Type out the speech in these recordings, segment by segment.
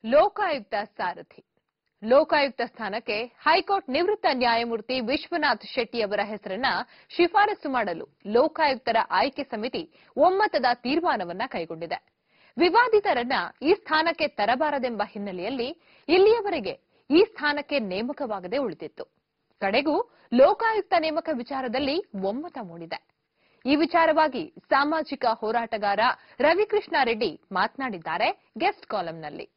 ಲೋಕಾಯುಕ್ತ ಸಾರಥಿ ಲೋಕಾಯುಕ್ತ ಸ್ಥಾನಕ್ಕೆ ಹೈಕೋರ್ಟ್ ನಿವೃತ್ತ ನ್ಯಾಯಮೂರ್ತಿ ವಿಶ್ವನಾಥ್ ಶೆಟ್ಟಿ ಅವರ ಹೆಸರನ್ನ ಶಿಫಾರಸು ಮಾಡಲು ಲೋಕಾಯುಕ್ತರ ಆಯ್ಕೆ ಸಮಿತಿ ಒಮ್ಮತದ ತೀರ್ಮಾನವನ್ನ ಕೈಗೊಂಡಿದೆ ವಿವಾದಿತರನ್ನ ಈ ಸ್ಥಾನಕ್ಕೆ ತರಬಾರದೆಂಬ ಹಿನ್ನೆಲೆಯಲ್ಲಿ ಇಲ್ಲಿಯವರೆಗೆ ಈ ಸ್ಥಾನಕ್ಕೆ ನೇಮಕವಾಗದೆ ಉಳಿದಿತ್ತು ಕಡೆಗೂ ಲೋಕಾಯುಕ್ತ ನೇಮಕ ವಿಚಾರದಲ್ಲಿ ಒಮ್ಮತ ಮೂಡಿದೆ ಈ ವಿಚಾರವಾಗಿ ಸಾಮಾಜಿಕ ಹೋರಾಟಗಾರ ರವಿಕೃಷ್ಣ ರೆಡ್ಡಿ ಮಾತನಾಡಿದ್ದಾರೆ ಗೆಸ್ಟ್ ಕಾಲಂನಲ್ಲಿ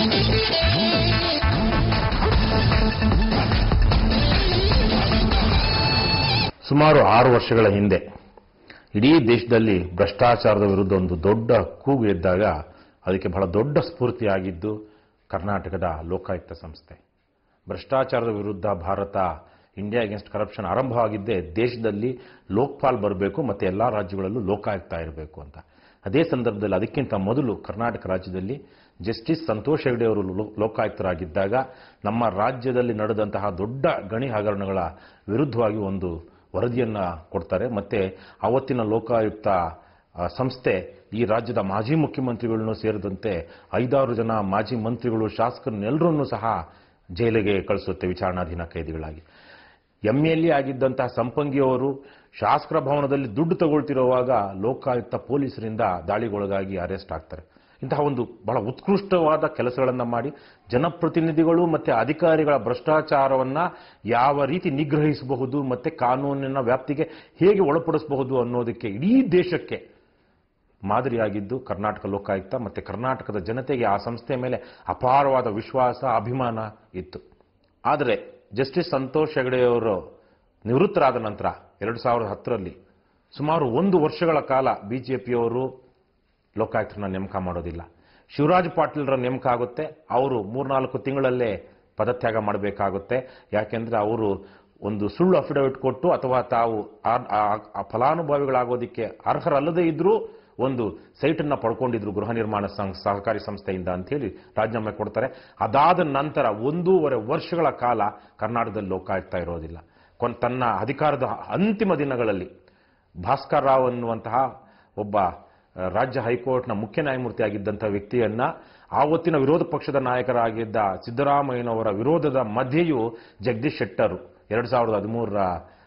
ಸುಮಾರು ಆರು ವರ್ಷಗಳ ಹಿಂದೆ ಇಡೀ ದೇಶದಲ್ಲಿ ಭ್ರಷ್ಟಾಚಾರದ ವಿರುದ್ಧ ಒಂದು ದೊಡ್ಡ ಕೂಗು ಎದ್ದಾಗ ಅದಕ್ಕೆ ಬಹಳ ದೊಡ್ಡ ಸ್ಫೂರ್ತಿಯಾಗಿದ್ದು ಕರ್ನಾಟಕದ ಲೋಕಾಯುಕ್ತ ಸಂಸ್ಥೆ ಭ್ರಷ್ಟಾಚಾರದ ವಿರುದ್ಧ ಭಾರತ ಇಂಡಿಯಾ ಅಗೇನ್ಸ್ಟ್ ಕರಪ್ಷನ್ ಆರಂಭವಾಗಿದ್ದೇ ದೇಶದಲ್ಲಿ ಲೋಕ್ಪಾಲ್ ಬರಬೇಕು ಮತ್ತು ಎಲ್ಲ ರಾಜ್ಯಗಳಲ್ಲೂ ಲೋಕಾಯುಕ್ತ ಇರಬೇಕು ಅಂತ ಅದೇ ಸಂದರ್ಭದಲ್ಲಿ ಅದಕ್ಕಿಂತ ಮೊದಲು ಕರ್ನಾಟಕ ರಾಜ್ಯದಲ್ಲಿ ಜಸ್ಟಿಸ್ ಸಂತೋಷ್ ಹೆಗಡೆ ಅವರು ಲೋ- ಲೋಕಾಯುಕ್ತರಾಗಿದ್ದಾಗ ನಮ್ಮ ರಾಜ್ಯದಲ್ಲಿ ನಡೆದಂತಹ ದೊಡ್ಡ ಗಣಿ ಹಗರಣಗಳ ವಿರುದ್ಧವಾಗಿ ಒಂದು ವರದಿಯನ್ನ ಕೊಡ್ತಾರೆ ಮತ್ತೆ ಅವತ್ತಿನ ಲೋಕಾಯುಕ್ತ ಆ, ಸಂಸ್ಥೆ ಈ ರಾಜ್ಯದ ಮಾಜಿ ಮುಖ್ಯಮಂತ್ರಿಗಳನ್ನು ಸೇರಿದಂತೆ ಐದಾರು ಜನ ಮಾಜಿ ಮಂತ್ರಿಗಳು ಶಾಸಕರನ್ನೆಲ್ಲರನ್ನೂ ಸಹ ಜೈಲಿಗೆ ಕಳಿಸುತ್ತೆ ವಿಚಾರಣಾಧೀನ ಕೈದಿಗಳಾಗಿ ಎಂ ಎಲ್ ಎ ಆಗಿದ್ದಂತಹ ಸಂಪಂಗಿಯವರು ಶಾಸಕರ ಭವನದಲ್ಲಿ ದುಡ್ಡು ತಗೊಳ್ತಿರುವಾಗ ಲೋಕಾಯುಕ್ತ ಪೊಲೀಸರಿಂದ ದಾಳಿಗೊಳಗಾಗಿ ಅರೆಸ್ಟ್ ಆಗ್ತಾರೆ ಇಂತಹ ಒಂದು ಬಹಳ ಉತ್ಕೃಷ್ಟವಾದ ಕೆಲಸಗಳನ್ನು ಮಾಡಿ ಜನಪ್ರತಿನಿಧಿಗಳು ಮತ್ತೆ ಅಧಿಕಾರಿಗಳ ಭ್ರಷ್ಟಾಚಾರವನ್ನ ಯಾವ ರೀತಿ ನಿಗ್ರಹಿಸಬಹುದು ಮತ್ತೆ ಕಾನೂನಿನ ವ್ಯಾಪ್ತಿಗೆ ಹೇಗೆ ಒಳಪಡಿಸಬಹುದು ಅನ್ನೋದಕ್ಕೆ ಇಡೀ ದೇಶಕ್ಕೆ ಮಾದರಿಯಾಗಿದ್ದು ಕರ್ನಾಟಕ ಲೋಕಾಯುಕ್ತ ಮತ್ತೆ ಕರ್ನಾಟಕದ ಜನತೆಗೆ ಆ ಸಂಸ್ಥೆಯ ಮೇಲೆ ಅಪಾರವಾದ ವಿಶ್ವಾಸ ಅಭಿಮಾನ ಇತ್ತು ಆದರೆ ಜಸ್ಟಿಸ್ ಸಂತೋಷ್ ಹೆಗಡೆಯವರು ನಿವೃತ್ತರಾದ ನಂತರ ಎರಡು ಸಾವಿರದ ಹತ್ತರಲ್ಲಿ ಸುಮಾರು ಒಂದು ವರ್ಷಗಳ ಕಾಲ ಬಿಜೆಪಿಯವರು ಲೋಕಾಯುಕ್ತರನ್ನ ನೇಮಕ ಮಾಡೋದಿಲ್ಲ ಶಿವರಾಜ್ ಪಾಟೀಲ್ರ ನೇಮಕ ಆಗುತ್ತೆ ಅವರು ಮೂರ್ನಾಲ್ಕು ತಿಂಗಳಲ್ಲೇ ಪದತ್ಯಾಗ ಮಾಡಬೇಕಾಗುತ್ತೆ ಯಾಕೆಂದ್ರೆ ಅವರು ಒಂದು ಸುಳ್ಳು ಅಫಿಡವಿಟ್ ಕೊಟ್ಟು ಅಥವಾ ತಾವು ಆ- ಆ- ಆ ಫಲಾನುಭವಿಗಳಾಗೋದಿಕ್ಕೆ ಅರ್ಹರಲ್ಲದೇ ಇದ್ರೂ ಒಂದು ಸೈಟನ್ನ ಪಡ್ಕೊಂಡಿದ್ರು ಗೃಹ ನಿರ್ಮಾಣ ಸಂ- ಸಹಕಾರಿ ಸಂಸ್ಥೆಯಿಂದ ಅಂತ ಹೇಳಿ ರಾಜೀನಾಮೆ ಕೊಡ್ತಾರೆ ಅದಾದ ನಂತರ ಒಂದೂವರೆ ವರ್ಷಗಳ ಕಾಲ ಕರ್ನಾಟಕದಲ್ಲಿ ಲೋಕಾಯುಕ್ತ ಇರೋದಿಲ್ಲ ಕೊನ್ ತನ್ನ ಅಧಿಕಾರದ ಅಂತಿಮ ದಿನಗಳಲ್ಲಿ ಭಾಸ್ಕರ್ ರಾವ್ ಅನ್ನುವಂತಹ ಒಬ್ಬ ಆ, ರಾಜ್ಯ ಹೈಕೋರ್ಟ್ನ ಮುಖ್ಯ ನ್ಯಾಯಮೂರ್ತಿ ಆಗಿದ್ದಂಥ ವ್ಯಕ್ತಿಯನ್ನ ಆವತ್ತಿನ ವಿರೋಧ ಪಕ್ಷದ ನಾಯಕರಾಗಿದ್ದ ಸಿದ್ದರಾಮಯ್ಯನವರ ವಿರೋಧದ ಮಧ್ಯೆಯೂ ಜಗದೀಶ್ ಶೆಟ್ಟರ್ ಎರಡು ಸಾವಿರದ ಹದಿಮೂರರ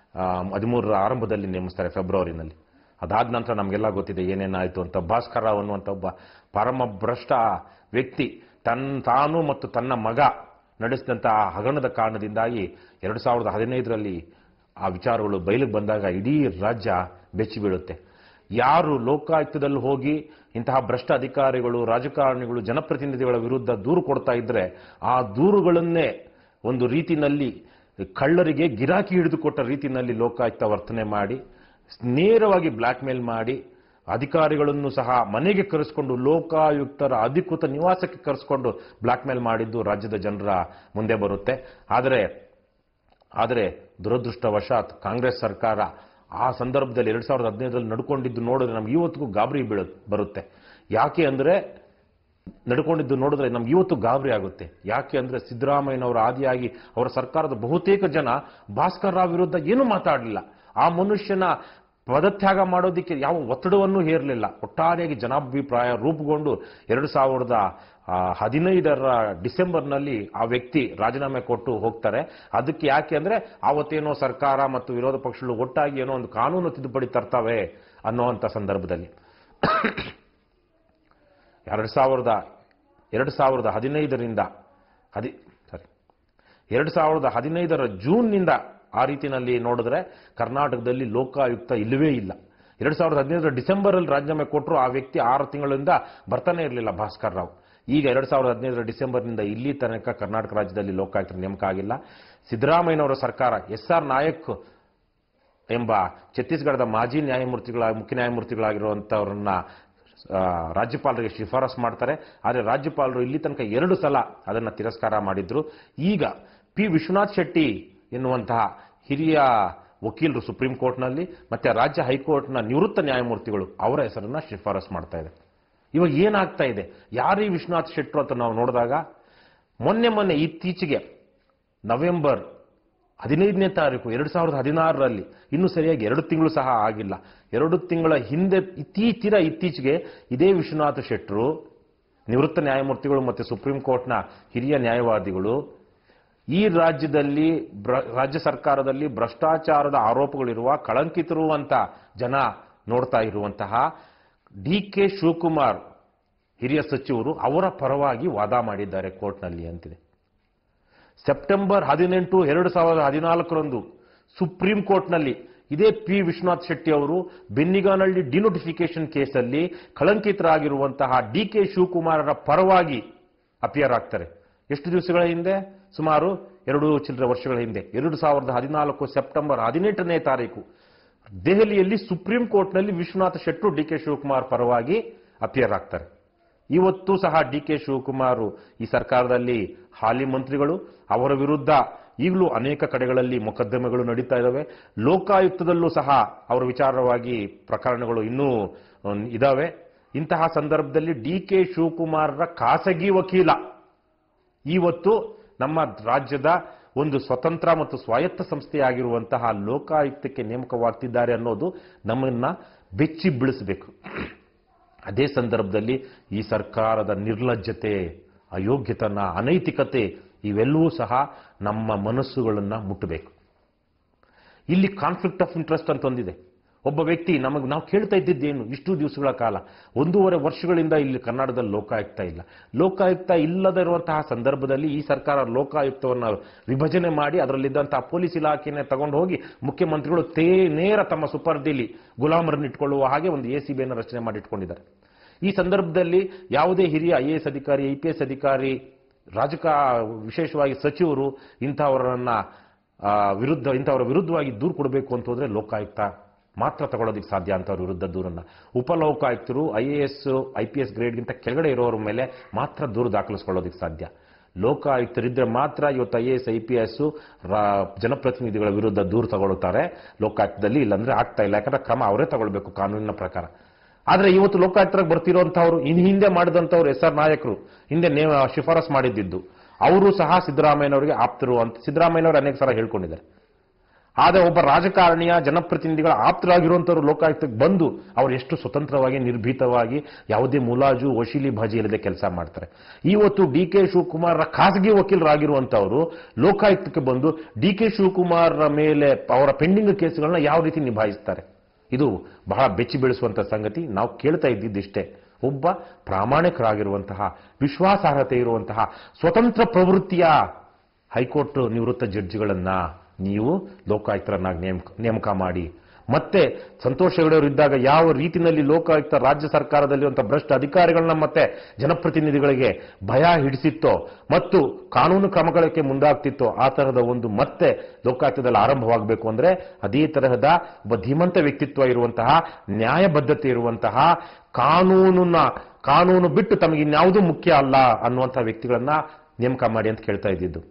ಹದಿಮೂರರ ಆರಂಭದಲ್ಲಿ ನೇಮಿಸ್ತಾರೆ ಫೆಬ್ರವರಿನಲ್ಲಿ ಅದಾದ ನಂತರ ನಮಗೆಲ್ಲ ಗೊತ್ತಿದೆ ಏನೇನಾಯಿತು ಅಂತ ಭಾಸ್ಕರ್ ರಾವ್ ಅನ್ನುವಂಥ ಒಬ್ಬ ಪರಮ ಭ್ರಷ್ಟ ವ್ಯಕ್ತಿ ತನ್ ತಾನು ಮತ್ತು ತನ್ನ ಮಗ ನಡೆಸಿದಂಥ ಆ ಹಗರಣದ ಕಾರಣದಿಂದಾಗಿ ಎರಡು ಸಾವಿರದ ಹದಿನೈದರಲ್ಲಿ ಆ ವಿಚಾರಗಳು ಬಯಲಿಗೆ ಬಂದಾಗ ಇಡೀ ರಾಜ್ಯ ಬೆಚ್ಚಿ ಬೀಳುತ್ತೆ ಯಾರು ಲೋಕಾಯುಕ್ತದಲ್ಲಿ ಹೋಗಿ ಇಂತಹ ಭ್ರಷ್ಟ ಅಧಿಕಾರಿಗಳು ರಾಜಕಾರಣಿಗಳು ಜನಪ್ರತಿನಿಧಿಗಳ ವಿರುದ್ಧ ದೂರು ಕೊಡ್ತಾ ಇದ್ರೆ ಆ ದೂರುಗಳನ್ನೇ ಒಂದು ರೀತಿನಲ್ಲಿ ಕಳ್ಳರಿಗೆ ಗಿರಾಕಿ ಹಿಡಿದುಕೊಟ್ಟ ರೀತಿಯಲ್ಲಿ ಲೋಕಾಯುಕ್ತ ವರ್ತನೆ ಮಾಡಿ ನೇರವಾಗಿ ಬ್ಲ್ಯಾಕ್ ಮೇಲ್ ಮಾಡಿ ಅಧಿಕಾರಿಗಳನ್ನು ಸಹ ಮನೆಗೆ ಕರೆಸ್ಕೊಂಡು ಲೋಕಾಯುಕ್ತರ ಅಧಿಕೃತ ನಿವಾಸಕ್ಕೆ ಕರೆಸ್ಕೊಂಡು ಬ್ಲ್ಯಾಕ್ ಮೇಲ್ ಮಾಡಿದ್ದು ರಾಜ್ಯದ ಜನರ ಮುಂದೆ ಬರುತ್ತೆ ಆದರೆ ಆದರೆ ದುರದೃಷ್ಟವಶಾತ್ ಕಾಂಗ್ರೆಸ್ ಸರ್ಕಾರ ಆ ಸಂದರ್ಭದಲ್ಲಿ ಎರಡ್ ಸಾವಿರದ ಹದಿನೈದರಲ್ಲಿ ನಡ್ಕೊಂಡಿದ್ದು ನೋಡಿದ್ರೆ ನಮ್ಗೆ ಇವತ್ತಿಗೂ ಗಾಬರಿ ಬೀಳು ಬರುತ್ತೆ ಯಾಕೆ ಅಂದ್ರೆ ನಡ್ಕೊಂಡಿದ್ದು ನೋಡಿದ್ರೆ ನಮ್ಗೆ ಇವತ್ತು ಗಾಬರಿ ಆಗುತ್ತೆ ಯಾಕೆ ಅಂದ್ರೆ ಸಿದ್ದರಾಮಯ್ಯನವರ ಆದಿಯಾಗಿ ಅವರ ಸರ್ಕಾರದ ಬಹುತೇಕ ಜನ ಭಾಸ್ಕರ್ ರಾವ್ ವಿರುದ್ಧ ಏನೂ ಮಾತಾಡಲಿಲ್ಲ ಆ ಮನುಷ್ಯನ ಪದತ್ಯಾಗ ಮಾಡೋದಕ್ಕೆ ಯಾವ ಒತ್ತಡವನ್ನೂ ಹೇರಲಿಲ್ಲ ಒಟ್ಟಾರೆಯಾಗಿ ಜನಾಭಿಪ್ರಾಯ ರೂಪುಗೊಂಡು ಎರಡು ಸಾವಿರದ ಆ, ಹದಿನೈದರ ಡಿಸೆಂಬರ್ನಲ್ಲಿ ಆ ವ್ಯಕ್ತಿ ರಾಜೀನಾಮೆ ಕೊಟ್ಟು ಹೋಗ್ತಾರೆ ಅದಕ್ಕೆ ಯಾಕೆ ಅಂದ್ರೆ ಆವತ್ತೇನೋ ಸರ್ಕಾರ ಮತ್ತು ವಿರೋಧ ಪಕ್ಷಗಳು ಒಟ್ಟಾಗಿ ಏನೋ ಒಂದು ಕಾನೂನು ತಿದ್ದುಪಡಿ ತರ್ತವೆ ಅನ್ನುವಂಥ ಸಂದರ್ಭದಲ್ಲಿ ಎರಡು ಸಾವಿರದ ಎರಡು ಸಾವಿರದ ಹದಿನೈದರಿಂದ ಹದಿ ಸಾರಿ ಎರಡು ಸಾವಿರದ ಹದಿನೈದರ ಜೂನ್ನಿಂದ ಆ ರೀತಿನಲ್ಲಿ ನೋಡಿದ್ರೆ ಕರ್ನಾಟಕದಲ್ಲಿ ಲೋಕಾಯುಕ್ತ ಇಲ್ಲವೇ ಇಲ್ಲ ಎರಡು ಸಾವಿರದ ಹದಿನೈದರ ಡಿಸೆಂಬರಲ್ಲಿ ರಾಜೀನಾಮೆ ಕೊಟ್ಟರು ಆ ವ್ಯಕ್ತಿ ಆರು ತಿಂಗಳಿಂದ ಬರ್ತಾನೆ ಇರಲಿಲ್ಲ ಭಾಸ್ಕರ್ ರಾವ್ ಈಗ ಎರಡು ಸಾವಿರದ ಹದಿನೈದರ ಡಿಸೆಂಬರ್ನಿಂದ ಇಲ್ಲಿ ತನಕ ಕರ್ನಾಟಕ ರಾಜ್ಯದಲ್ಲಿ ಲೋಕಾಯುಕ್ತರ ನೇಮಕ ಆಗಿಲ್ಲ ಸಿದ್ದರಾಮಯ್ಯನವರ ಸರ್ಕಾರ ಎಸ್ ಆರ್ ನಾಯಕ್ ಎಂಬ ಛತ್ತೀಸ್ಗಢದ ಮಾಜಿ ನ್ಯಾಯಮೂರ್ತಿಗಳ ಮುಖ್ಯ ನ್ಯಾಯಮೂರ್ತಿಗಳಾಗಿರುವಂಥವ್ರನ್ನ ಆ, ರಾಜ್ಯಪಾಲರಿಗೆ ಶಿಫಾರಸ್ ಮಾಡ್ತಾರೆ ಆದರೆ ರಾಜ್ಯಪಾಲರು ಇಲ್ಲಿ ತನಕ ಎರಡು ಸಲ ಅದನ್ನು ತಿರಸ್ಕಾರ ಮಾಡಿದ್ರು ಈಗ ಪಿ ವಿಶ್ವನಾಥ್ ಶೆಟ್ಟಿ ಎನ್ನುವಂತಹ ಹಿರಿಯ ವಕೀಲರು ಸುಪ್ರೀಂ ಕೋರ್ಟ್ನಲ್ಲಿ ಮತ್ತೆ ರಾಜ್ಯ ಹೈಕೋರ್ಟ್ನ ನಿವೃತ್ತ ನ್ಯಾಯಮೂರ್ತಿಗಳು ಅವರ ಹೆಸರನ್ನ ಶಿಫಾರಸ್ ಮಾಡ್ತಾ ಇದೆ ಇವಾಗ ಏನಾಗ್ತಾ ಇದೆ ಯಾರು ಈ ವಿಶ್ವನಾಥ್ ಶೆಟ್ರು ಅಂತ ನಾವು ನೋಡಿದಾಗ ಮೊನ್ನೆ ಮೊನ್ನೆ ಇತ್ತೀಚೆಗೆ ನವೆಂಬರ್ ಹದಿನೈದನೇ ತಾರೀಕು ಎರಡು ಸಾವಿರದ ಹದಿನಾರರಲ್ಲಿ ಇನ್ನೂ ಸರಿಯಾಗಿ ಎರಡು ತಿಂಗಳು ಸಹ ಆಗಿಲ್ಲ ಎರಡು ತಿಂಗಳ ಹಿಂದೆ ಇತ್ತೀಚಿನ ಇತ್ತೀಚೆಗೆ ಇದೇ ವಿಶ್ವನಾಥ ಶೆಟ್ಟರು ನಿವೃತ್ತ ನ್ಯಾಯಮೂರ್ತಿಗಳು ಮತ್ತು ಸುಪ್ರೀಂ ಕೋರ್ಟ್ನ ಹಿರಿಯ ನ್ಯಾಯವಾದಿಗಳು ಈ ರಾಜ್ಯದಲ್ಲಿ ಬ್ರ- ರಾಜ್ಯ ಸರ್ಕಾರದಲ್ಲಿ ಭ್ರಷ್ಟಾಚಾರದ ಆರೋಪಗಳಿರುವ ಕಳಂಕಿತರು ಅಂತ ಜನ ನೋಡ್ತಾ ಇರುವಂತಹ ಡಿ ಕೆ ಶಿವಕುಮಾರ್ ಹಿರಿಯ ಸಚಿವರು ಅವರ ಪರವಾಗಿ ವಾದ ಮಾಡಿದ್ದಾರೆ ಕೋರ್ಟ್ನಲ್ಲಿ ಅಂತಿದೆ ಸೆಪ್ಟೆಂಬರ್ ಹದಿನೆಂಟು ಎರಡು ಸಾವಿರದ ಹದಿನಾಲ್ಕರಂದು ಸುಪ್ರೀಂ ಕೋರ್ಟ್ನಲ್ಲಿ ಇದೇ ಪಿ ವಿಶ್ವನಾಥ್ ಶೆಟ್ಟಿ ಅವರು ಬೆನ್ನಿಗಾನಹಳ್ಳಿ ಡಿನೋಟಿಫಿಕೇಶನ್ ಕೇಸಲ್ಲಿ ಕಳಂಕಿತರಾಗಿರುವಂತಹ ಡಿ ಕೆ ಶಿವಕುಮಾರರ ಪರವಾಗಿ ಅಪಿಯರ್ ಆಗ್ತಾರೆ ಎಷ್ಟು ದಿವಸಗಳ ಹಿಂದೆ ಸುಮಾರು ಎರಡು ಚಿಲ್ಲರೆ ವರ್ಷಗಳ ಹಿಂದೆ ಎರಡು ಸಾವಿರದ ಹದಿನಾಲ್ಕು ಸೆಪ್ಟೆಂಬರ್ ಹದಿನೆಂಟನೇ ತಾರೀಕು ದೆಹಲಿಯಲ್ಲಿ ಸುಪ್ರೀಂ ಕೋರ್ಟ್ನಲ್ಲಿ ವಿಶ್ವನಾಥ ಶೆಟ್ಟರು ಡಿ ಕೆ ಶಿವಕುಮಾರ್ ಪರವಾಗಿ ಅಪಿಯರ್ ಆಗ್ತಾರೆ ಇವತ್ತು ಸಹ ಡಿ ಕೆ ಶಿವಕುಮಾರ್ ಈ ಸರ್ಕಾರದಲ್ಲಿ ಹಾಲಿ ಮಂತ್ರಿಗಳು ಅವರ ವಿರುದ್ಧ ಈಗಲೂ ಅನೇಕ ಕಡೆಗಳಲ್ಲಿ ಮೊಕದ್ದಮೆಗಳು ನಡೀತಾ ಇದ್ದಾವೆ ಲೋಕಾಯುಕ್ತದಲ್ಲೂ ಸಹ ಅವರ ವಿಚಾರವಾಗಿ ಪ್ರಕರಣಗಳು ಇನ್ನೂ ಅಹ್, ಇದಾವೆ ಇಂತಹ ಸಂದರ್ಭದಲ್ಲಿ ಡಿ ಕೆ ಶಿವಕುಮಾರರ ಖಾಸಗಿ ವಕೀಲ ಇವತ್ತು ನಮ್ಮ ರಾಜ್ಯದ ಒಂದು ಸ್ವತಂತ್ರ ಮತ್ತು ಸ್ವಾಯತ್ತ ಸಂಸ್ಥೆಯಾಗಿರುವಂತಹ ಲೋಕಾಯುಕ್ತಕ್ಕೆ ನೇಮಕವಾಗ್ತಿದ್ದಾರೆ ಅನ್ನೋದು ನಮ್ಮನ್ನ ಬೆಚ್ಚಿ ಬೀಳಿಸಬೇಕು ಅದೇ ಸಂದರ್ಭದಲ್ಲಿ ಈ ಸರ್ಕಾರದ ನಿರ್ಲಜ್ಜತೆ ಅಯೋಗ್ಯತನ ಅನೈತಿಕತೆ ಇವೆಲ್ಲವೂ ಸಹ ನಮ್ಮ ಮನಸ್ಸುಗಳನ್ನು ಮುಟ್ಟಬೇಕು ಇಲ್ಲಿ ಕಾನ್ಫ್ಲಿಕ್ಟ್ ಆಫ್ ಇಂಟ್ರೆಸ್ಟ್ ಅಂತ ಒಂದಿದೆ ಒಬ್ಬ ವ್ಯಕ್ತಿ ನಮಗೆ ನಾವು ಕೇಳ್ತಾ ಇದ್ದಿದ್ದೇನು ಇಷ್ಟು ದಿವಸಗಳ ಕಾಲ ಒಂದೂವರೆ ವರ್ಷಗಳಿಂದ ಇಲ್ಲಿ ಕರ್ನಾಟಕದಲ್ಲಿ ಲೋಕಾಯುಕ್ತ ಇಲ್ಲ ಲೋಕಾಯುಕ್ತ ಇಲ್ಲದಿರುವಂತಹ ಸಂದರ್ಭದಲ್ಲಿ ಈ ಸರ್ಕಾರ ಲೋಕಾಯುಕ್ತವನ್ನು ವಿಭಜನೆ ಮಾಡಿ ಅದರಲ್ಲಿದ್ದಂತಹ ಪೊಲೀಸ್ ಇಲಾಖೆನೇ ತಗೊಂಡು ಹೋಗಿ ಮುಖ್ಯಮಂತ್ರಿಗಳು ತೇ ನೇರ ತಮ್ಮ ಸುಪರ್ದಿಲಿ ಗುಲಾಮರನ್ನು ಇಟ್ಕೊಳ್ಳುವ ಹಾಗೆ ಒಂದು ಎ ಸಿ ಬಿಯನ್ನು ರಚನೆ ಮಾಡಿ ಇಟ್ಕೊಂಡಿದ್ದಾರೆ ಈ ಸಂದರ್ಭದಲ್ಲಿ ಯಾವುದೇ ಹಿರಿಯ ಐ ಎ ಎಸ್ ಅಧಿಕಾರಿ ಐ ಪಿ ಎಸ್ ಅಧಿಕಾರಿ ರಾಜಕ ವಿಶೇಷವಾಗಿ ಸಚಿವರು ಇಂಥವರನ್ನ ಆ, ವಿರುದ್ಧ ಇಂಥವರ ವಿರುದ್ಧವಾಗಿ ದೂರು ಕೊಡಬೇಕು ಅಂತ ಹೋದ್ರೆ ಲೋಕಾಯುಕ್ತ ಮಾತ್ರ ತಗೊಳ್ಳೋದಕ್ಕೆ ಸಾಧ್ಯ ಅಂತವ್ರ ವಿರುದ್ಧ ದೂರನ್ನ ಉಪಲೋಕಾಯುಕ್ತರು I A S I P S ಗ್ರೇಡ್ಗಿಂತ ಕೆಳಗಡೆ ಇರೋರ ಮೇಲೆ ಮಾತ್ರ ದೂರು ದಾಖಲಿಸ್ಕೊಳ್ಳೋದಕ್ಕೆ ಸಾಧ್ಯ ಲೋಕಾಯುಕ್ತರಿದ್ರೆ ಮಾತ್ರ ಇವತ್ತು I A S I P S ಜನಪ್ರತಿನಿಧಿಗಳ ವಿರುದ್ಧ ದೂರು ತಗೊಳ್ತಾರೆ ಲೋಕಾಯುಕ್ತದಲ್ಲಿ ಇಲ್ಲಾಂದ್ರೆ ಆಗ್ತಾ ಇಲ್ಲ ಯಾಕಂದ್ರೆ ಕ್ರಮ ಅವರೇ ತಗೊಳ್ಬೇಕು ಕಾನೂನಿನ ಪ್ರಕಾರ ಆದ್ರೆ ಇವತ್ತು ಲೋಕಾಯುಕ್ತರಾಗಿ ಬರ್ತಿರುವಂತವ್ರು ಇನ್ ಹಿಂದೆ ಮಾಡಿದಂಥವ್ರು ಎಸ್ ಆರ್ ನಾಯಕರು ಹಿಂದೆ ನೇಮ ಶಿಫಾರಸ್ ಮಾಡಿದ್ದಿದ್ದು ಅವರು ಸಹ ಸಿದ್ದರಾಮಯ್ಯನವರಿಗೆ ಆಪ್ತರು ಅಂತ ಸಿದ್ದರಾಮಯ್ಯನವರು ಅನೇಕ ಸಲ ಹೇಳ್ಕೊಂಡಿದ್ದಾರೆ ಆದರೆ ಒಬ್ಬ ರಾಜಕಾರಣಿಯ ಜನಪ್ರತಿನಿಧಿಗಳ ಆಪ್ತರಾಗಿರುವಂಥವ್ರು ಲೋಕಾಯುಕ್ತಕ್ಕೆ ಬಂದು ಅವರು ಎಷ್ಟು ಸ್ವತಂತ್ರವಾಗಿ ನಿರ್ಭೀತವಾಗಿ ಯಾವುದೇ ಮುಲಾಜು ವಶೀಲಿ ಬಾಜಿ ಇಲ್ಲದೆ ಕೆಲಸ ಮಾಡ್ತಾರೆ ಇವತ್ತು ಡಿ ಕೆ ಶಿವಕುಮಾರ್ರ ಖಾಸಗಿ ವಕೀಲರಾಗಿರುವಂಥವರು ಲೋಕಾಯುಕ್ತಕ್ಕೆ ಬಂದು ಡಿ ಕೆ ಶಿವಕುಮಾರ್ರ ಮೇಲೆ ಅವರ ಪೆಂಡಿಂಗ್ ಕೇಸುಗಳನ್ನ ಯಾವ ರೀತಿ ನಿಭಾಯಿಸ್ತಾರೆ ಇದು ಬಹಳ ಬೆಚ್ಚಿ ಬೀಳಿಸುವಂತ ಸಂಗತಿ ನಾವು ಕೇಳ್ತಾ ಇದ್ದಿದ್ದಿಷ್ಟೇ ಒಬ್ಬ ಪ್ರಾಮಾಣಿಕರಾಗಿರುವಂತಹ ವಿಶ್ವಾಸಾರ್ಹತೆ ಇರುವಂತಹ ಸ್ವತಂತ್ರ ಪ್ರವೃತ್ತಿಯ ಹೈಕೋರ್ಟ್ ನಿವೃತ್ತ ಜಡ್ಜಿಗಳನ್ನ ನೀವು ಲೋಕಾಯುಕ್ತರನ್ನಾಗಿ ನೇಮಕ ನೇಮಕ ಮಾಡಿ ಮತ್ತೆ ಸಂತೋಷ್ ಹೆಗಡೆಯವರು ಇದ್ದಾಗ ಯಾವ ರೀತಿಯಲ್ಲಿ ಲೋಕಾಯುಕ್ತ ರಾಜ್ಯ ಸರ್ಕಾರದಲ್ಲಿರುವಂಥ ಭ್ರಷ್ಟ ಅಧಿಕಾರಿಗಳನ್ನ ಮತ್ತೆ ಜನಪ್ರತಿನಿಧಿಗಳಿಗೆ ಭಯ ಹಿಡಿಸಿತ್ತೋ ಮತ್ತು ಕಾನೂನು ಕ್ರಮಗಳಿಗೆ ಮುಂದಾಗ್ತಿತ್ತೋ ಆ ತರಹದ ಒಂದು ಮತ್ತೆ ಲೋಕಾಯುಕ್ತದಲ್ಲಿ ಆರಂಭವಾಗಬೇಕು ಅಂದ್ರೆ ಅದೇ ತರಹದ ಒಬ್ಬ ಧೀಮಂತ ವ್ಯಕ್ತಿತ್ವ ಇರುವಂತಹ ನ್ಯಾಯಬದ್ಧತೆ ಇರುವಂತಹ ಕಾನೂನನ್ನ ಕಾನೂನು ಬಿಟ್ಟು ತಮಗೆ ಇನ್ಯಾವುದೂ ಮುಖ್ಯ ಅಲ್ಲ ಅನ್ನುವಂಥ ವ್ಯಕ್ತಿಗಳನ್ನ ನೇಮಕ ಮಾಡಿ ಅಂತ ಕೇಳ್ತಾ ಇದ್ದಿದ್ದು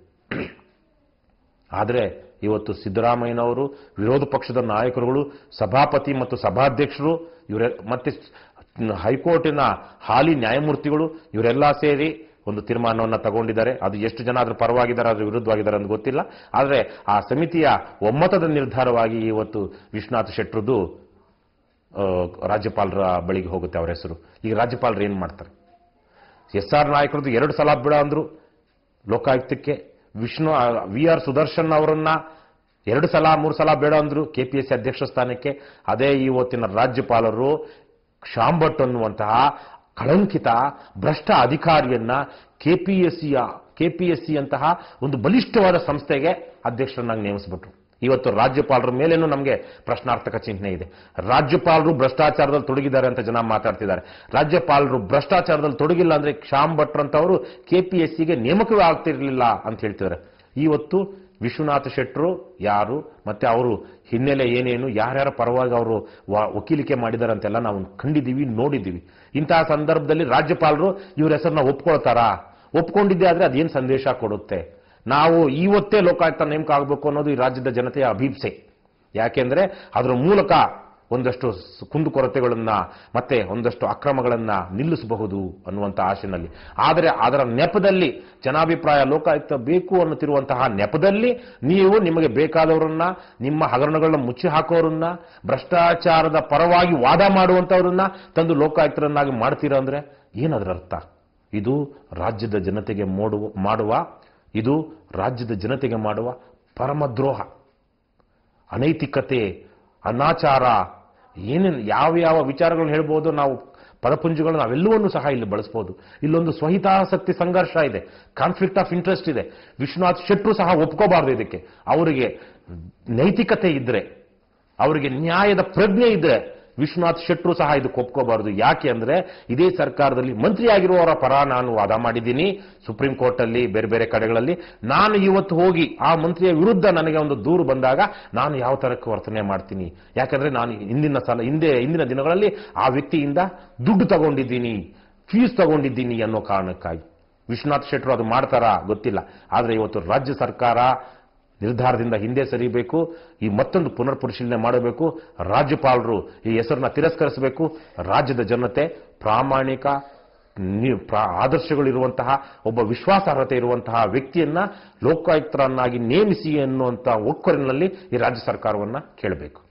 ಆದರೆ ಇವತ್ತು ಸಿದ್ದರಾಮಯ್ಯನವರು ವಿರೋಧ ಪಕ್ಷದ ನಾಯಕರುಗಳು ಸಭಾಪತಿ ಮತ್ತು ಸಭಾಧ್ಯಕ್ಷರು ಇವರ ಮತ್ತೆ ಹೈಕೋರ್ಟಿನ ಹಾಲಿ ನ್ಯಾಯಮೂರ್ತಿಗಳು ಇವರೆಲ್ಲ ಸೇರಿ ಒಂದು ತೀರ್ಮಾನವನ್ನು ತಗೊಂಡಿದ್ದಾರೆ ಅದು ಎಷ್ಟು ಜನ ಅದ್ರ ಪರವಾಗಿದ್ದಾರೆ ಅದ್ರ ವಿರುದ್ಧವಾಗಿದ್ದಾರೆ ಅಂತ ಗೊತ್ತಿಲ್ಲ ಆದರೆ ಆ ಸಮಿತಿಯ ಒಮ್ಮತದ ನಿರ್ಧಾರವಾಗಿ ಇವತ್ತು ವಿಶ್ವನಾಥ್ ಶೆಟ್ರದ್ದು ಆ, ರಾಜ್ಯಪಾಲರ ಬಳಿಗೆ ಹೋಗುತ್ತೆ ಅವರ ಹೆಸರು ಈಗ ರಾಜ್ಯಪಾಲರು ಏನು ಮಾಡ್ತಾರೆ ಎಸ್ ಆರ್ ನಾಯಕರದ್ದು ಎರಡು ಸಲ ಬಿಡ ಅಂದ್ರು ಲೋಕಾಯುಕ್ತಕ್ಕೆ ವಿಷ್ಣು ವಿ ಆರ್ ಸುದರ್ಶನ್ ಅವರನ್ನ ಎರಡು ಸಲ ಮೂರು ಸಲ ಬೇಡ ಅಂದ್ರು ಕೆಪಿಎಸ್ಸಿ ಅಧ್ಯಕ್ಷ ಸ್ಥಾನಕ್ಕೆ ಅದೇ ಇವತ್ತಿನ ರಾಜ್ಯಪಾಲರು ಶಾಂಭಟ್ ಅನ್ನುವಂತಹ ಕಳಂಕಿತ ಭ್ರಷ್ಟ ಅಧಿಕಾರಿಯನ್ನ ಕೆಪಿಎಸ್ಸಿಯ ಕೆಪಿಎಸ್ಸಿ ಅಂತಹ ಒಂದು ಬಲಿಷ್ಠವಾದ ಸಂಸ್ಥೆಗೆ ಅಧ್ಯಕ್ಷರನ್ನಾಗಿ ನೇಮಿಸಿಬಿಟ್ರು ಇವತ್ತು ರಾಜ್ಯಪಾಲರ ಮೇಲೇನೂ ನಮಗೆ ಪ್ರಶ್ನಾರ್ಥಕ ಚಿಹ್ನೆ ಇದೆ ರಾಜ್ಯಪಾಲರು ಭ್ರಷ್ಟಾಚಾರದಲ್ಲಿ ತೊಡಗಿದ್ದಾರೆ ಅಂತ ಜನ ಮಾತಾಡ್ತಿದ್ದಾರೆ ರಾಜ್ಯಪಾಲರು ಭ್ರಷ್ಟಾಚಾರದಲ್ಲಿ ತೊಡಗಿಲ್ಲ ಅಂದ್ರೆ ಶ್ಯಾಮ್ ಭಟ್ರ್ ಅಂತವರು ಕೆಪಿಎಸ್ಸಿಗೆ ನೇಮಕವೇ ಆಗ್ತಿರ್ಲಿಲ್ಲ ಅಂತ ಹೇಳ್ತಿದ್ದಾರೆ ಇವತ್ತು ವಿಶ್ವನಾಥ ಶೆಟ್ರು ಯಾರು ಮತ್ತೆ ಅವರು ಹಿನ್ನೆಲೆ ಏನೇನು ಯಾರ್ಯಾರ ಪರವಾಗಿ ಅವರು ವ- ವಕೀಲಿಕೆ ಮಾಡಿದ್ದಾರೆ ಅಂತೆಲ್ಲ ನಾವು ಕಂಡಿದ್ದೀವಿ ನೋಡಿದ್ದೀವಿ ಇಂತಹ ಸಂದರ್ಭದಲ್ಲಿ ರಾಜ್ಯಪಾಲರು ಇವ್ರ ಹೆಸರನ್ನ ಒಪ್ಕೊಳ್ತಾರಾ ಒಪ್ಕೊಂಡಿದ್ದೆ ಆದ್ರೆ ಅದೇನು ಸಂದೇಶ ಕೊಡುತ್ತೆ ನಾವು ಇವತ್ತೇ ಲೋಕಾಯುಕ್ತ ನೇಮಕ ಆಗಬೇಕು ಅನ್ನೋದು ಈ ರಾಜ್ಯದ ಜನತೆಯ ಅಭೀಪ್ಸೆ ಯಾಕೆಂದ್ರೆ ಅದರ ಮೂಲಕ ಒಂದಷ್ಟು ಸ್- ಕುಂದುಕೊರತೆಗಳನ್ನ ಮತ್ತೆ ಒಂದಷ್ಟು ಅಕ್ರಮಗಳನ್ನ ನಿಲ್ಲಿಸಬಹುದು ಅನ್ನುವಂಥ ಆಶೆನಲ್ಲಿ ಆದರೆ ಅದರ ನೆಪದಲ್ಲಿ ಜನಾಭಿಪ್ರಾಯ ಲೋಕಾಯುಕ್ತ ಬೇಕು ಅನ್ನುತ್ತಿರುವಂತಹ ನೆಪದಲ್ಲಿ ನೀವು ನಿಮಗೆ ಬೇಕಾದವರನ್ನ ನಿಮ್ಮ ಹಗರಣಗಳನ್ನ ಮುಚ್ಚಿ ಹಾಕೋರನ್ನ ಭ್ರಷ್ಟಾಚಾರದ ಪರವಾಗಿ ವಾದ ಮಾಡುವಂತವರನ್ನ ತಂದು ಲೋಕಾಯುಕ್ತರನ್ನಾಗಿ ಮಾಡ್ತೀರಾ ಅಂದ್ರೆ ಏನದರ ಅರ್ಥ ಇದು ರಾಜ್ಯದ ಜನತೆಗೆ ಮೋಡುವ ಮಾಡುವ ಇದು ರಾಜ್ಯದ ಜನತೆಗೆ ಮಾಡುವ ಪರಮದ್ರೋಹ ಅನೈತಿಕತೆ ಅನಾಚಾರ ಏನೇನು ಯಾವ ಯಾವ ವಿಚಾರಗಳನ್ನ ಹೇಳ್ಬೋದು ನಾವು ಪದಪುಂಜಗಳು ನಾವೆಲ್ಲವನ್ನೂ ಸಹ ಇಲ್ಲಿ ಬಳಸ್ಬೋದು ಇಲ್ಲೊಂದು ಸ್ವಹಿತಾಸಕ್ತಿ ಸಂಘರ್ಷ ಇದೆ ಕಾನ್ಫ್ಲಿಕ್ಟ್ ಆಫ್ ಇಂಟ್ರೆಸ್ಟ್ ಇದೆ ವಿಶ್ವನಾಥ್ ಶೆಟ್ರು ಸಹ ಒಪ್ಕೋಬಾರ್ದು ಇದಕ್ಕೆ ಅವರಿಗೆ ನೈತಿಕತೆ ಇದ್ರೆ ಅವರಿಗೆ ನ್ಯಾಯದ ಪ್ರಜ್ಞೆ ಇದ್ರೆ ವಿಶ್ವನಾಥ್ ಶೆಟ್ರು ಸಹ ಇದಕ್ಕೆ ಒಪ್ಕೋಬಾರದು ಯಾಕೆ ಅಂದ್ರೆ ಇದೇ ಸರ್ಕಾರದಲ್ಲಿ ಮಂತ್ರಿಯಾಗಿರುವವರ ಪರ ನಾನು ವಾದ ಮಾಡಿದ್ದೀನಿ ಸುಪ್ರೀಂ ಕೋರ್ಟ್ ಅಲ್ಲಿ ಬೇರೆ ಬೇರೆ ಕಡೆಗಳಲ್ಲಿ ನಾನು ಇವತ್ತು ಹೋಗಿ ಆ ಮಂತ್ರಿಯ ವಿರುದ್ಧ ನನಗೆ ಒಂದು ದೂರು ಬಂದಾಗ ನಾನು ಯಾವ ತರಕ್ಕೆ ವರ್ತನೆ ಮಾಡ್ತೀನಿ ಯಾಕಂದ್ರೆ ನಾನು ಹಿಂದಿನ ಸಲ ಹಿಂದೆ ಹಿಂದಿನ ದಿನಗಳಲ್ಲಿ ಆ ವ್ಯಕ್ತಿಯಿಂದ ದುಡ್ಡು ತಗೊಂಡಿದ್ದೀನಿ ಫೀಸ್ ತಗೊಂಡಿದ್ದೀನಿ ಅನ್ನೋ ಕಾರಣಕ್ಕಾಗಿ ವಿಶ್ವನಾಥ್ ಶೆಟ್ರು ಅದು ಮಾಡ್ತಾರಾ ಗೊತ್ತಿಲ್ಲ ಆದ್ರೆ ಇವತ್ತು ರಾಜ್ಯ ಸರ್ಕಾರ ನಿರ್ಧಾರದಿಂದ ಹಿಂದೆ ಸರಿಬೇಕು ಈ ಮತ್ತೊಂದು ಪುನರ್ ಪರಿಶೀಲನೆ ಮಾಡಬೇಕು ರಾಜ್ಯಪಾಲರು ಈ ಹೆಸರನ್ನ ತಿರಸ್ಕರಿಸಬೇಕು ರಾಜ್ಯದ ಜನತೆ ಪ್ರಾಮಾಣಿಕ ನಿ- ಪ್ರಾ- ಆದರ್ಶಗಳಿರುವಂತಹ ಒಬ್ಬ ವಿಶ್ವಾಸಾರ್ಹತೆ ಇರುವಂತಹ ವ್ಯಕ್ತಿಯನ್ನ ಲೋಕಾಯುಕ್ತರನ್ನಾಗಿ ನೇಮಿಸಿ ಎನ್ನುವಂತ ಒಕ್ಕೊರಿನಲ್ಲಿ ಈ ರಾಜ್ಯ ಸರ್ಕಾರವನ್ನ ಕೇಳಬೇಕು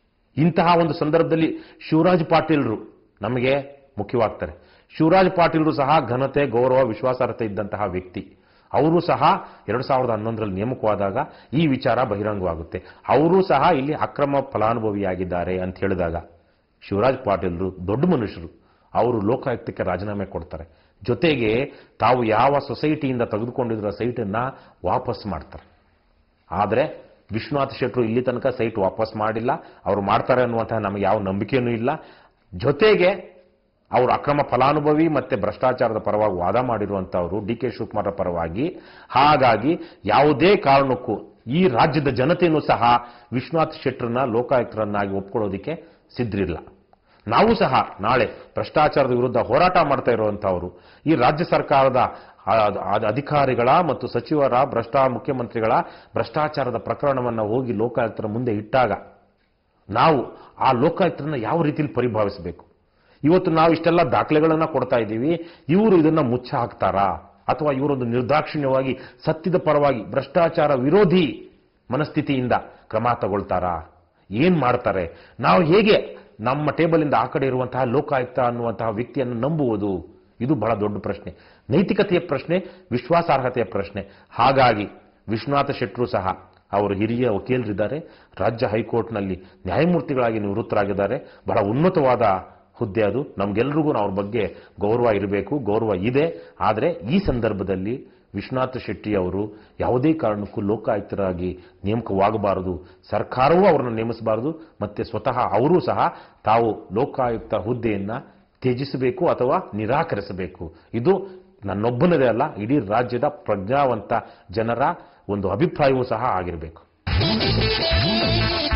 ಇಂತಹ ಒಂದು ಸಂದರ್ಭದಲ್ಲಿ ಶಿವರಾಜ್ ಪಾಟೀಲ್ರು ನಮಗೆ ಮುಖ್ಯವಾಗ್ತಾರೆ ಶಿವರಾಜ್ ಪಾಟೀಲ್ರು ಸಹ ಘನತೆ ಗೌರವ ವಿಶ್ವಾಸಾರ್ಹತೆ ಇದ್ದಂತಹ ವ್ಯಕ್ತಿ ಅವರು ಸಹ ಎರಡು ಸಾವಿರದ ಹನ್ನೊಂದರಲ್ಲಿ ನೇಮಕವಾದಾಗ ಈ ವಿಚಾರ ಬಹಿರಂಗವಾಗುತ್ತೆ ಅವರು ಸಹ ಇಲ್ಲಿ ಅಕ್ರಮ ಫಲಾನುಭವಿಯಾಗಿದ್ದಾರೆ ಅಂತ ಹೇಳಿದಾಗ ಶಿವರಾಜ್ ಪಾಟೀಲ್ರು ದೊಡ್ಡ ಮನುಷ್ಯರು ಅವರು ಲೋಕಾಯುಕ್ತಕ್ಕೆ ರಾಜೀನಾಮೆ ಕೊಡ್ತಾರೆ ಜೊತೆಗೆ ತಾವು ಯಾವ ಸೊಸೈಟಿಯಿಂದ ತೆಗೆದುಕೊಂಡಿರೋ ಸೈಟನ್ನ ವಾಪಸ್ ಮಾಡ್ತಾರೆ ಆದರೆ ವಿಶ್ವನಾಥ್ ಶೆಟ್ರು ಇಲ್ಲಿ ತನಕ ಸೈಟ್ ವಾಪಸ್ ಮಾಡಿಲ್ಲ ಅವರು ಮಾಡ್ತಾರೆ ಅನ್ನುವಂತಹ ನಮಗೆ ಯಾವ ನಂಬಿಕೆಯೂ ಇಲ್ಲ ಜೊತೆಗೆ ಅವರು ಅಕ್ರಮ ಫಲಾನುಭವಿ ಮತ್ತೆ ಭ್ರಷ್ಟಾಚಾರದ ಪರವಾಗಿ ವಾದ ಮಾಡಿರುವಂತವರು ಡಿ ಕೆ ಶಿವಕುಮಾರ್ ಪರವಾಗಿ ಹಾಗಾಗಿ ಯಾವುದೇ ಕಾರಣಕ್ಕೂ ಈ ರಾಜ್ಯದ ಜನತೆಯೂ ಸಹ ವಿಶ್ವನಾಥ್ ಶೆಟ್ರನ್ನ ಲೋಕಾಯುಕ್ತರನ್ನಾಗಿ ಒಪ್ಕೊಳ್ಳೋದಿಕ್ಕೆ ಸಿದ್ಧರಿಲ್ಲ ನಾವು ಸಹ ನಾಳೆ ಭ್ರಷ್ಟಾಚಾರದ ವಿರುದ್ಧ ಹೋರಾಟ ಮಾಡ್ತಾ ಇರುವಂತಹವರು ಈ ರಾಜ್ಯ ಸರ್ಕಾರದ ಆ- ಆ- ಅಧಿಕಾರಿಗಳ ಮತ್ತು ಸಚಿವರ ಭ್ರಷ್ಟ ಮುಖ್ಯಮಂತ್ರಿಗಳ ಭ್ರಷ್ಟಾಚಾರದ ಪ್ರಕರಣವನ್ನು ಹೋಗಿ ಲೋಕಾಯುಕ್ತರ ಮುಂದೆ ಇಟ್ಟಾಗ ನಾವು ಆ ಲೋಕಾಯುಕ್ತರನ್ನ ಯಾವ ರೀತಿಯಲ್ಲಿ ಪರಿಭಾವಿಸಬೇಕು ಇವತ್ತು ನಾವು ಇಷ್ಟೆಲ್ಲ ದಾಖಲೆಗಳನ್ನ ಕೊಡ್ತಾ ಇದ್ದೀವಿ ಇವರು ಇದನ್ನ ಮುಚ್ಚ ಹಾಕ್ತಾರಾ ಅಥವಾ ಇವರೊಂದು ನಿರ್ದಾಕ್ಷಿಣ್ಯವಾಗಿ ಸತ್ಯದ ಪರವಾಗಿ ಭ್ರಷ್ಟಾಚಾರ ವಿರೋಧಿ ಮನಸ್ಥಿತಿಯಿಂದ ಕ್ರಮ ತಗೊಳ್ತಾರಾ ಏನ್ ಮಾಡ್ತಾರೆ ನಾವು ಹೇಗೆ ನಮ್ಮ ಟೇಬಲಿಂದ ಆ ಕಡೆ ಇರುವಂತಹ ಲೋಕಾಯುಕ್ತ ಅನ್ನುವಂತಹ ವ್ಯಕ್ತಿಯನ್ನು ನಂಬುವುದು ಇದು ಬಹಳ ದೊಡ್ಡ ಪ್ರಶ್ನೆ ನೈತಿಕತೆಯ ಪ್ರಶ್ನೆ ವಿಶ್ವಾಸಾರ್ಹತೆಯ ಪ್ರಶ್ನೆ ಹಾಗಾಗಿ ವಿಶ್ವನಾಥ ಶೆಟ್ರು ಸಹ ಅವರು ಹಿರಿಯ ವಕೀಲರಿದ್ದಾರೆ ರಾಜ್ಯ ಹೈಕೋರ್ಟ್ನಲ್ಲಿ ನ್ಯಾಯಮೂರ್ತಿಗಳಾಗಿ ನಿವೃತ್ತರಾಗಿದ್ದಾರೆ ಬಹಳ ಉನ್ನತವಾದ ಹುದ್ದೆ ಅದು ನಮ್ಗೆಲ್ರಿಗೂ ಅವ್ರ ಬಗ್ಗೆ ಗೌರವ ಇರಬೇಕು ಗೌರವ ಇದೆ ಆದರೆ ಈ ಸಂದರ್ಭದಲ್ಲಿ ವಿಶ್ವನಾಥ ಶೆಟ್ಟಿ ಅವರು ಯಾವುದೇ ಕಾರಣಕ್ಕೂ ಲೋಕಾಯುಕ್ತರಾಗಿ ನೇಮಕವಾಗಬಾರದು ಸರ್ಕಾರವೂ ಅವರನ್ನು ನೇಮಿಸಬಾರದು ಮತ್ತೆ ಸ್ವತಃ ಅವರೂ ಸಹ ತಾವು ಲೋಕಾಯುಕ್ತ ಹುದ್ದೆಯನ್ನ ತ್ಯಜಿಸಬೇಕು ಅಥವಾ ನಿರಾಕರಿಸಬೇಕು ಇದು ನನ್ನೊಬ್ಬನದೇ ಅಲ್ಲ ಇಡೀ ರಾಜ್ಯದ ಪ್ರಜ್ಞಾವಂತ ಜನರ ಒಂದು ಅಭಿಪ್ರಾಯವೂ ಸಹ ಆಗಿರಬೇಕು